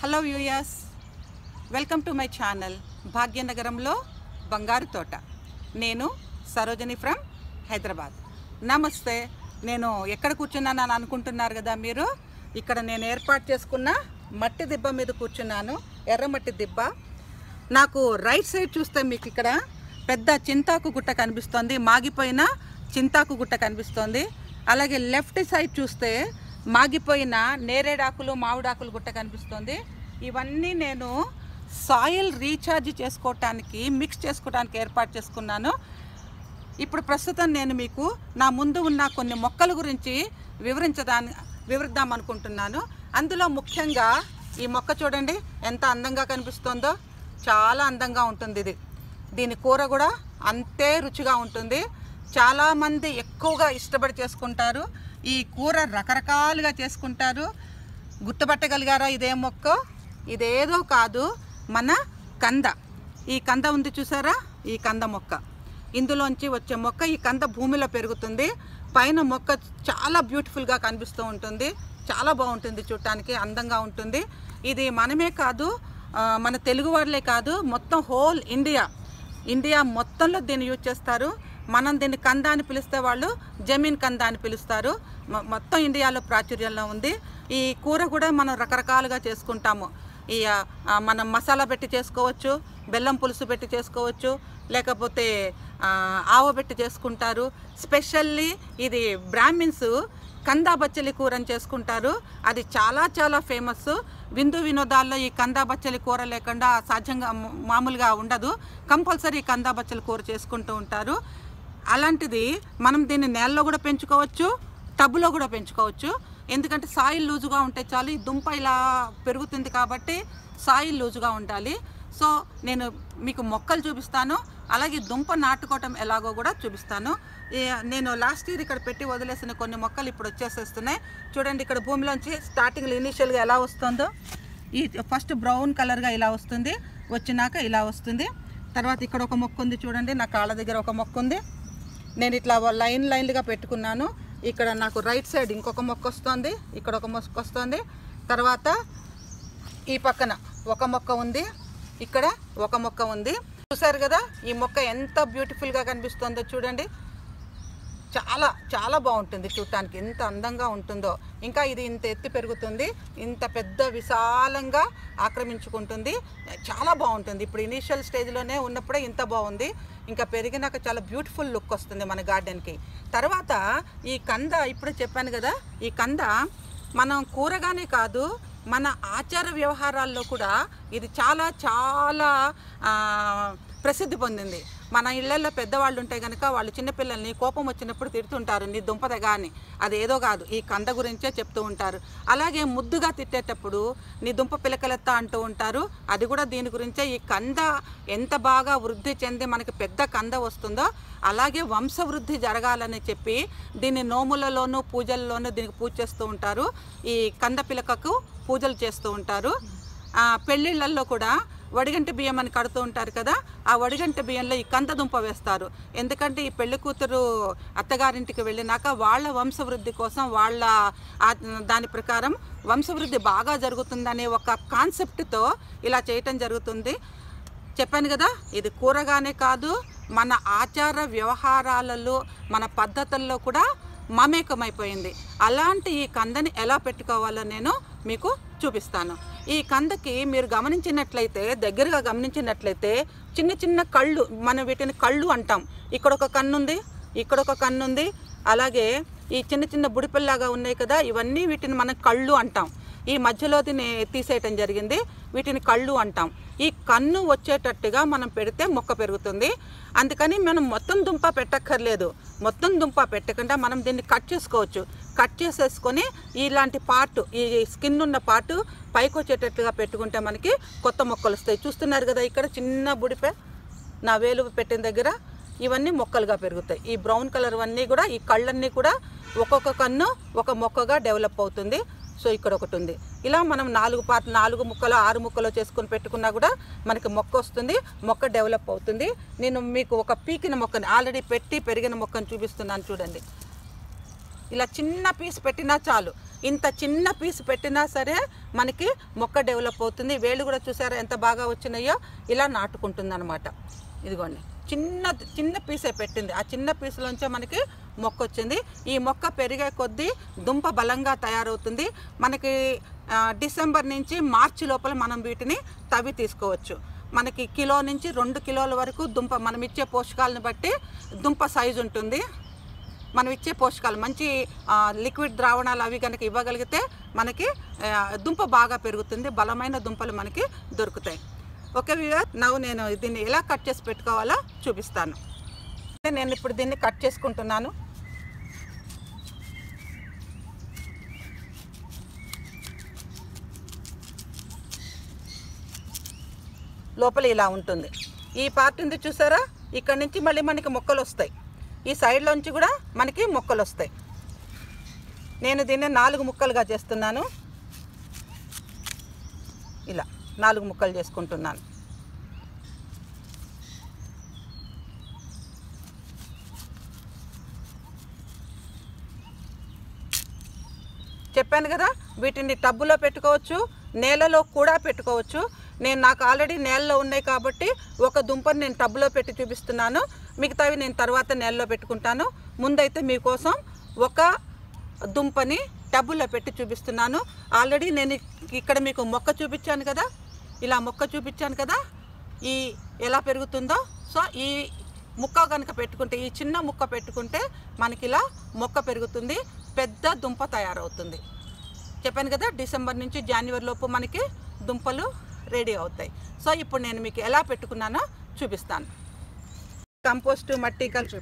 hello viewers welcome to my channel భాగ్యనగరంలో బంగారు తోట నేను సరోజని ఫ్రమ్ హైదరాబాద్ నమస్తే నేను ఎక్కడ కూర్చున్నాను అని అనుకుంటున్నారు కదా మీరు ఇక్కడ నేను ఏర్పాటు చేసుకున్న మట్టి దిబ్బ మీద కూర్చున్నాను ఎర్రమట్టి దిబ్బ నాకు రైట్ సైడ్ చూస్తే మీకు ఇక్కడ పెద్ద చింతాకు గుట్ట కనిపిస్తోంది మాగిపోయిన చింతాకు గుట్ట కనిపిస్తోంది అలాగే లెఫ్ట్ సైడ్ చూస్తే మాగిపోయిన నేరేడాకులు మామిడాకులు గుట్ట కనిపిస్తోంది ఇవన్నీ నేను సాయిల్ రీఛార్జ్ చేసుకోవటానికి మిక్స్ చేసుకోవడానికి ఏర్పాటు చేసుకున్నాను ఇప్పుడు ప్రస్తుతం నేను మీకు నా ముందు ఉన్న కొన్ని మొక్కల గురించి వివరించదాని వివరిద్దాం అనుకుంటున్నాను అందులో ముఖ్యంగా ఈ మొక్క చూడండి ఎంత అందంగా కనిపిస్తుందో చాలా అందంగా ఉంటుంది ఇది దీని కూర కూడా అంతే రుచిగా ఉంటుంది చాలామంది ఎక్కువగా ఇష్టపడి చేసుకుంటారు ఈ కూర రకరకాలుగా చేసుకుంటారు గుర్తుపట్టగలిగారా ఇదే మొక్క ఇదేదో కాదు మన కంద ఈ కంద ఉంది చూసారా ఈ కంద మొక్క ఇందులోంచి వచ్చే మొక్క ఈ కంద భూమిలో పెరుగుతుంది పైన మొక్క చాలా బ్యూటిఫుల్గా కనిపిస్తూ ఉంటుంది చాలా బాగుంటుంది చూడటానికి అందంగా ఉంటుంది ఇది మనమే కాదు ఆ, మన తెలుగు వాళ్ళే కాదు మొత్తం హోల్ ఇండియా ఇండియా మొత్తంలో దీన్ని యూజ్ చేస్తారు మనం దీన్ని కంద అని పిలిస్తే వాళ్ళు జమీన్ కంద అని పిలుస్తారు మొ- మొత్తం ఇండియాలో ప్రాచుర్యంలో ఉంది ఈ కూర కూడా మనం రకరకాలుగా చేసుకుంటాము ఈ ఆ, ఆ, మనం మసాలా పెట్టి చేసుకోవచ్చు బెల్లం పులుసు పెట్టి చేసుకోవచ్చు లేకపోతే ఆ, ఆవ పెట్టి చేసుకుంటారు స్పెషల్లీ ఇది బ్రాహ్మిన్స్ కందా బచ్చలి కూర అని చేసుకుంటారు అది చాలా చాలా ఫేమస్ విందు వినోదాల్లో ఈ కందా బచ్చలి కూర లేకుండా సాధ్యంగా మ- మామూలుగా ఉండదు కంపల్సరీ కందా బచ్చలి కూర చేసుకుంటూ ఉంటారు అలాంటిది మనం దీన్ని నేలలో కూడా పెంచుకోవచ్చు టబ్లో కూడా పెంచుకోవచ్చు ఎందుకంటే సాయిల్ లూజుగా ఉంటే చాలు ఈ దుంప ఇలా పెరుగుతుంది కాబట్టి సాయిల్ లూజుగా ఉండాలి సో నేను మీకు మొక్కలు చూపిస్తాను అలాగే దుంప నాటుకోవటం ఎలాగో కూడా చూపిస్తాను ఈ- నేను లాస్ట్ ఇయర్ ఇక్కడ పెట్టి వదిలేసిన కొన్ని మొక్కలు ఇప్పుడు వచ్చేసేస్తున్నాయి చూడండి ఇక్కడ భూమిలోంచి స్టార్టింగ్లో ఇనీషియల్గా ఎలా వస్తుందో ఈ ఫస్ట్ బ్రౌన్ కలర్గా ఇలా వస్తుంది వచ్చినాక ఇలా వస్తుంది తర్వాత ఇక్కడ ఒక మొక్క ఉంది చూడండి నా కాళ్ళ దగ్గర ఒక మొక్క ఉంది నేను ఇట్లా లైన్ లైన్లుగా పెట్టుకున్నాను ఇక్కడ నాకు రైట్ సైడ్ ఇంకొక మొక్క వస్తుంది ఇక్కడ ఒక మొక్క వస్తుంది తర్వాత ఈ పక్కన ఒక మొక్క ఉంది ఇక్కడ ఒక మొక్క ఉంది చూసారు కదా ఈ మొక్క ఎంత బ్యూటిఫుల్గా కనిపిస్తుందో చూడండి చాలా చాలా బాగుంటుంది చూడటానికి ఎంత అందంగా ఉంటుందో ఇంకా ఇది ఇంత ఎత్తి పెరుగుతుంది ఇంత పెద్ద విశాలంగా ఆక్రమించుకుంటుంది చాలా బాగుంటుంది ఇప్పుడు ఇనీషియల్ స్టేజ్లోనే ఉన్నప్పుడే ఇంత బాగుంది ఇంకా పెరిగినాక చాలా బ్యూటిఫుల్ లుక్ వస్తుంది మన గార్డెన్కి తర్వాత ఈ కంద ఇప్పుడు చెప్పాను కదా ఈ కంద మనం కూరగానే కాదు మన ఆచార వ్యవహారాల్లో కూడా ఇది చాలా చాలా ఆ, ప్రసిద్ధి పొందింది మన ఇళ్లలో పెద్దవాళ్ళు ఉంటే కనుక వాళ్ళు చిన్నపిల్లల్ని కోపం వచ్చినప్పుడు తిడుతుంటారు నీ దుంపదగా అని అది ఏదో కాదు ఈ కంద గురించే చెప్తూ ఉంటారు అలాగే ముద్దుగా తిట్టేటప్పుడు నీ దుంప పిలకలెత్తా అంటూ ఉంటారు అది కూడా దీని గురించే ఈ కంద ఎంత బాగా వృద్ధి చెంది మనకి పెద్ద కంద వస్తుందో అలాగే వంశవృద్ధి జరగాలని చెప్పి దీన్ని నోములలోనూ పూజల్లోనూ దీనికి పూజ చేస్తూ ఉంటారు ఈ కంద పిలకకు పూజలు చేస్తూ ఉంటారు ఆ, పెళ్ళిళ్ళల్లో కూడా వడిగంటి బియ్యం అని కడుతూ ఉంటారు కదా ఆ వడిగంటి బియ్యంలో ఈ కంద దుంప వేస్తారు ఎందుకంటే ఈ పెళ్లి కూతురు అత్తగారింటికి వెళ్ళినాక వాళ్ళ వంశవృద్ధి కోసం వాళ్ళ ఆ- దాని ప్రకారం వంశవృద్ధి బాగా జరుగుతుందనే ఒక కాన్సెప్ట్తో ఇలా చేయటం జరుగుతుంది చెప్పాను కదా ఇది కూరగానే కాదు మన ఆచార వ్యవహారాలలో మన పద్ధతుల్లో కూడా మమేకమైపోయింది అలాంటి ఈ కందని ఎలా పెట్టుకోవాలో నేను మీకు చూపిస్తాను ఈ కందకి మీరు గమనించినట్లయితే దగ్గరగా గమనించినట్లయితే చిన్న చిన్న కళ్ళు మనం వీటిని కళ్ళు అంటాం ఇక్కడ ఒక కన్ను ఉంది ఇక్కడ ఒక కన్ను ఉంది అలాగే ఈ చిన్న చిన్న బుడిపిల్లాగా ఉన్నాయి కదా ఇవన్నీ వీటిని మనం కళ్ళు అంటాం ఈ మధ్యలో దీన్ని తీసేయటం జరిగింది వీటిని కళ్ళు అంటాం ఈ కన్ను వచ్చేటట్టుగా మనం పెడితే మొక్క పెరుగుతుంది అందుకని మనం మొత్తం దుంప పెట్టక్కర్లేదు మొత్తం దుంప పెట్టకుండా మనం దీన్ని కట్ చేసుకోవచ్చు కట్ చేసేసుకొని ఇలాంటి పార్ట్ ఈ స్కిన్ ఉన్న పార్ట్ పైకి వచ్చేటట్టుగా పెట్టుకుంటే మనకి కొత్త మొక్కలు వస్తాయి చూస్తున్నారు కదా ఇక్కడ చిన్న బుడిపే నా వేలు పెట్టిన దగ్గర ఇవన్నీ మొక్కలుగా పెరుగుతాయి ఈ బ్రౌన్ కలర్ అన్నీ కూడా ఈ కళ్ళన్నీ కూడా ఒక్కొక్క కన్ను ఒక మొక్కగా డెవలప్ అవుతుంది సో ఇక్కడ ఒకటి ఉంది ఇలా మనం నాలుగు పార్ట్ నాలుగు ముక్కలు ఆరు ముక్కలు చేసుకొని పెట్టుకున్నా కూడా మనకి మొక్క వస్తుంది మొక్క డెవలప్ అవుతుంది నేను మీకు ఒక పీకిన మొక్కని ఆల్రెడీ పెట్టి పెరిగిన మొక్కను చూపిస్తున్నాను చూడండి ఇలా చిన్న పీస్ పెట్టినా చాలు ఇంత చిన్న పీస్ పెట్టినా సరే మనకి మొక్క డెవలప్ అవుతుంది వేళ్ళు కూడా చూసారా ఎంత బాగా వచ్చినాయో ఇలా నాటుకుంటుంది అనమాట ఇదిగోండి చిన్న చిన్న పీసే పెట్టింది ఆ చిన్న పీసులోంచే మనకి మొక్క వచ్చింది ఈ మొక్క పెరిగే కొద్దీ దుంప బలంగా తయారవుతుంది మనకి ఆ, డిసెంబర్ నుంచి మార్చి లోపల మనం వీటిని తవ్వి తీసుకోవచ్చు మనకి కిలో నుంచి రెండు కిలోల వరకు దుంప మనం ఇచ్చే పోషకాలను బట్టి దుంప సైజు ఉంటుంది మనం ఇచ్చే పోషకాలు మంచి ఆ, లిక్విడ్ ద్రావణాలు అవి కనుక ఇవ్వగలిగితే మనకి ఆ, దుంప బాగా పెరుగుతుంది బలమైన దుంపలు మనకి దొరుకుతాయి ఓకే వివర్ నవ్వు నేను దీన్ని ఎలా కట్ చేసి పెట్టుకోవాలో చూపిస్తాను నేను ఇప్పుడు దీన్ని కట్ చేసుకుంటున్నాను లోపల ఇలా ఉంటుంది ఈ పార్ట్ ఉంది చూసారా ఇక్కడ నుంచి మళ్ళీ మనకి మొక్కలు వస్తాయి ఈ సైడ్లోంచి కూడా మనకి మొక్కలు వస్తాయి నేను దీన్ని నాలుగు ముక్కలుగా చేస్తున్నాను ఇలా నాలుగు ముక్కలు చేసుకుంటున్నాను చెప్పాను కదా వీటిని టబ్బులో పెట్టుకోవచ్చు నేలలో కూడా పెట్టుకోవచ్చు నేను నాకు ఆల్రెడీ నేలలో ఉన్నాయి కాబట్టి ఒక దుంపని నేను టబ్బులో పెట్టి చూపిస్తున్నాను మిగతావి నేను తర్వాత నేలలో పెట్టుకుంటాను ముందైతే మీకోసం ఒక దుంపని టబ్బులో పెట్టి చూపిస్తున్నాను ఆల్రెడీ నేను ఇక్కడ మీకు మొక్క చూపించాను కదా ఇలా మొక్క చూపించాను కదా ఈ ఎలా పెరుగుతుందో సో ఈ ముక్క కనుక పెట్టుకుంటే ఈ చిన్న ముక్క పెట్టుకుంటే మనకి ఇలా మొక్క పెరుగుతుంది పెద్ద దుంప తయారవుతుంది చెప్పాను కదా డిసెంబర్ నుంచి జనవరి లోపు మనకి దుంపలు రెడీ అవుతాయి సో ఇప్పుడు నేను మీకు ఎలా పెట్టుకున్నానో చూపిస్తాను కంపోస్టు మట్టి కలిపి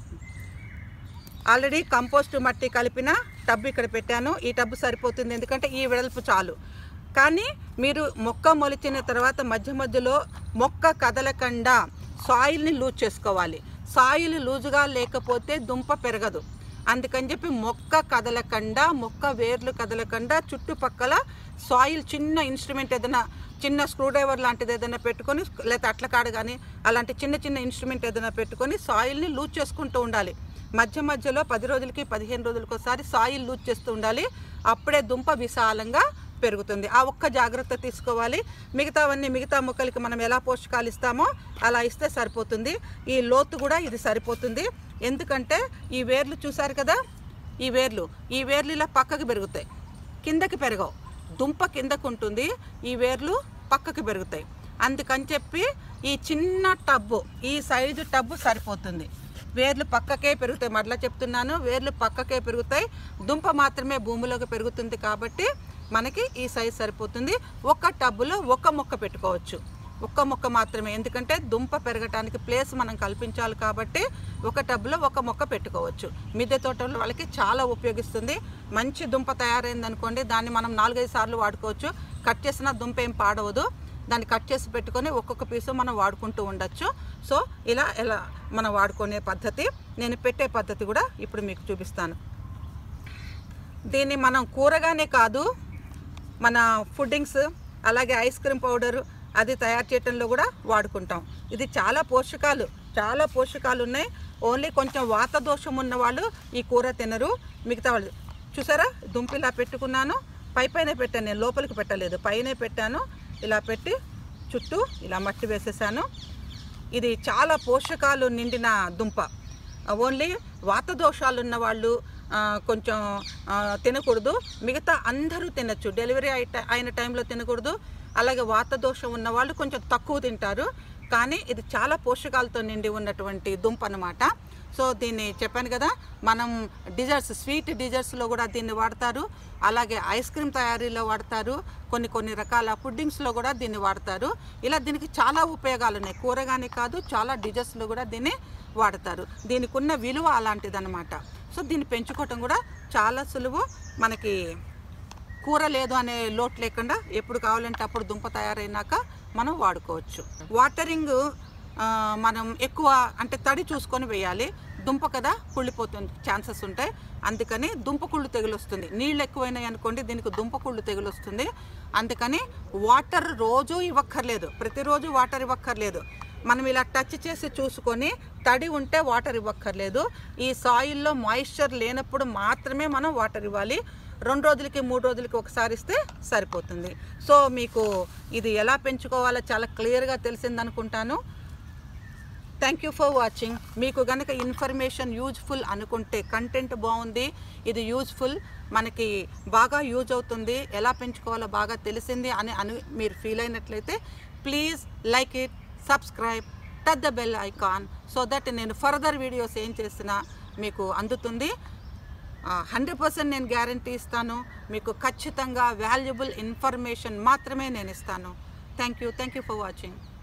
ఆల్రెడీ కంపోస్ట్ మట్టి కలిపిన టబ్ ఇక్కడ పెట్టాను ఈ టబ్ సరిపోతుంది ఎందుకంటే ఈ వెడల్పు చాలు కానీ మీరు మొక్క మొలిచిన తర్వాత మధ్య మధ్యలో మొక్క కదలకుండా సాయిల్ని లూజ్ చేసుకోవాలి సాయిల్ లూజుగా లేకపోతే దుంప పెరగదు అందుకని చెప్పి మొక్క కదలకుండా మొక్క వేర్లు కదలకుండా చుట్టుపక్కల సాయిల్ చిన్న ఇన్స్ట్రుమెంట్ ఏదైనా చిన్న స్క్రూ డ్రైవర్ లాంటిది ఏదైనా పెట్టుకొని లేకపోతే అట్ల కాడు కానీ అలాంటి చిన్న చిన్న ఇన్స్ట్రుమెంట్ ఏదైనా పెట్టుకొని సాయిల్ని లూజ్ చేసుకుంటూ ఉండాలి మధ్య మధ్యలో పది రోజులకి పదిహేను రోజులకి ఒకసారి సాయిల్ లూజ్ చేస్తూ ఉండాలి అప్పుడే దుంప విశాలంగా పెరుగుతుంది ఆ ఒక్క జాగ్రత్త తీసుకోవాలి మిగతావన్నీ మిగతా మొక్కలకి మనం ఎలా పోషకాలు ఇస్తామో అలా ఇస్తే సరిపోతుంది ఈ లోతు కూడా ఇది సరిపోతుంది ఎందుకంటే ఈ వేర్లు చూసారు కదా ఈ వేర్లు ఈ వేర్లు ఇలా పక్కకి పెరుగుతాయి కిందకి పెరగవు దుంప కిందకు ఉంటుంది ఈ వేర్లు పక్కకి పెరుగుతాయి అందుకని చెప్పి ఈ చిన్న టబ్బు ఈ సైజు టబ్బు సరిపోతుంది వేర్లు పక్కకే పెరుగుతాయి మరలా చెప్తున్నాను వేర్లు పక్కకే పెరుగుతాయి దుంప మాత్రమే భూమిలోకి పెరుగుతుంది కాబట్టి మనకి ఈ సైజ్ సరిపోతుంది ఒక టబ్బులో ఒక మొక్క పెట్టుకోవచ్చు ఒక్క మొక్క మాత్రమే ఎందుకంటే దుంప పెరగటానికి ప్లేస్ మనం కల్పించాలి కాబట్టి ఒక టబ్లో ఒక మొక్క పెట్టుకోవచ్చు మిద్దె తోటలో వాళ్ళకి చాలా ఉపయోగిస్తుంది మంచి దుంప తయారైంది అనుకోండి దాన్ని మనం నాలుగైదు సార్లు వాడుకోవచ్చు కట్ చేసిన దుంప ఏం పాడవదు దాన్ని కట్ చేసి పెట్టుకొని ఒక్కొక్క పీసు మనం వాడుకుంటూ ఉండొచ్చు సో ఇలా ఇలా మనం వాడుకునే పద్ధతి నేను పెట్టే పద్ధతి కూడా ఇప్పుడు మీకు చూపిస్తాను దీన్ని మనం కూరగానే కాదు మన ఫుడ్డింగ్స్ అలాగే ఐస్ క్రీమ్ పౌడర్ అది తయారు చేయటంలో కూడా వాడుకుంటాం ఇది చాలా పోషకాలు చాలా పోషకాలు ఉన్నాయి ఓన్లీ కొంచెం వాత దోషం ఉన్న వాళ్ళు ఈ కూర తినరు మిగతా వాళ్ళు చూసారా దుంప ఇలా పెట్టుకున్నాను పై పైన పెట్టాను నేను లోపలికి పెట్టలేదు పైనే పెట్టాను ఇలా పెట్టి చుట్టూ ఇలా మట్టి వేసేసాను ఇది చాలా పోషకాలు నిండిన దుంప ఓన్లీ వాత దోషాలు ఉన్న వాళ్ళు ఆ, కొంచెం ఆ, తినకూడదు మిగతా అందరూ తినచ్చు డెలివరీ అయి- అయిన టైంలో తినకూడదు అలాగే వాత దోషం ఉన్న వాళ్ళు కొంచెం తక్కువ తింటారు కానీ ఇది చాలా పోషకాలతో నిండి ఉన్నటువంటి దుంప అన్నమాట సో దీన్ని చెప్పాను కదా మనం డిజర్ట్స్ స్వీట్ డిజర్ట్స్లో కూడా దీన్ని వాడతారు అలాగే ఐస్ క్రీమ్ తయారీలో వాడతారు కొన్ని కొన్ని రకాల పుడ్డింగ్స్లో కూడా దీన్ని వాడతారు ఇలా దీనికి చాలా ఉపయోగాలు ఉన్నాయి కూరగానే కాదు చాలా డిజర్ట్స్లో కూడా దీన్ని వాడతారు దీనికి ఉన్న విలువ అలాంటిదన్నమాట సో దీన్ని పెంచుకోవటం కూడా చాలా సులువు మనకి కూర లేదు అనే లోటు లేకుండా ఎప్పుడు కావాలంటే అప్పుడు దుంప తయారైనాక మనం వాడుకోవచ్చు వాటరింగ్ ఆ, మనం ఎక్కువ అంటే తడి చూసుకొని వేయాలి దుంప కదా కుళ్ళిపోతుంది ఛాన్సెస్ ఉంటాయి అందుకని దుంప కుళ్ళు తెగులు వస్తుంది నీళ్ళు ఎక్కువైనాయి అనుకోండి దీనికి దుంప కుళ్ళు తెగులు వస్తుంది అందుకని వాటర్ రోజు ఇవ్వక్కర్లేదు ప్రతిరోజు వాటర్ ఇవ్వక్కర్లేదు మనం ఇలా టచ్ చేసి చూసుకొని తడి ఉంటే వాటర్ ఇవ్వక్కర్లేదు ఈ సాయిల్లో మాయిశ్చర్ లేనప్పుడు మాత్రమే మనం వాటర్ ఇవ్వాలి రెండు రోజులకి మూడు రోజులకి ఒకసారి ఇస్తే సరిపోతుంది సో మీకు ఇది ఎలా పెంచుకోవాలో చాలా క్లియర్గా తెలిసిందనుకుంటాను థ్యాంక్ యూ ఫర్ వాచింగ్ మీకు గనక ఇన్ఫర్మేషన్ యూజ్ఫుల్ అనుకుంటే కంటెంట్ బాగుంది ఇది యూజ్ఫుల్ మనకి బాగా యూజ్ అవుతుంది ఎలా పెంచుకోవాలో బాగా తెలిసింది అని అని మీరు ఫీల్ అయినట్లయితే please like it subscribe touch the bell icon so that నేను ఫర్దర్ వీడియోస్ ఏం చేసినా మీకు అందుతుంది హండ్రెడ్ పర్సెంట్ నేను గ్యారంటీ ఇస్తాను మీకు ఖచ్చితంగా వాల్యుబుల్ ఇన్ఫర్మేషన్ మాత్రమే నేను ఇస్తాను thank you thank you for watching